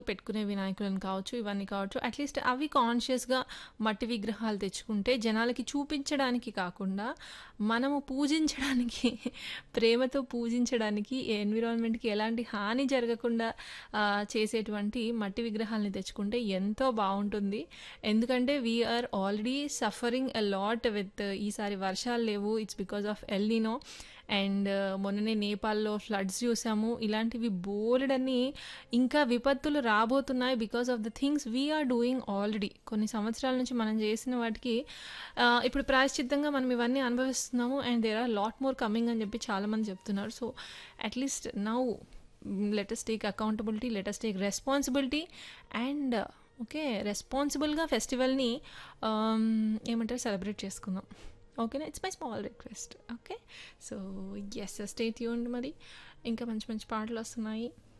పెట్టుకునే వినాయకులను కావచ్చు, ఇవన్నీ కావచ్చు. అట్‌లీస్ట్ అవి కాన్షియస్‌గా మట్టి విగ్రహాలు తెచ్చుకుంటే జనాలకి చూపించడానికి కాకుండా, మనము పూజించడానికి ప్రేమతో పూజించడానికి ఎన్విరాన్మెంట్‌కి ఎలాంటి హాని జరగకుండా ఆహ్, చేసేటువంటి మట్టి విగ్రహాల్ని తెచ్చుకుంటే ఎంతో బావుంటుంది. ఎందుకంటే we are already suffering a lot with ఈసారి వర్షాలు లేవు. It's because of El Nino and మొన్ననే నేపాల్‌లో ఫ్లడ్స్ చూసాము. ఇలాంటివి బోలెడన్ని ఇంకా విపత్తులు రాబోతున్నాయి because of the things we are doing already. కొన్ని సంవత్సరాల నుంచి మనం చేసిన వాటికి ఆహ్, ఇప్పుడు ప్రాయశ్చిత్తంగా మనం ఇవన్నీ అనుభవిస్తున్నాము. And there are lot more coming అని చెప్పి చాలామంది చెప్తున్నారు. So, at least now let us take accountability, let us take responsibility and okay. రెస్పాన్సిబుల్‌గా ఫెస్టివల్‌ని ఆహ్, ఏమంటారు సెలబ్రేట్ చేసుకుందాం. ఓకేనా? It's my small request. Okay. So, yes stay tuned మరి. ఇంకా మంచి మంచి పాటలొస్తున్నాయి.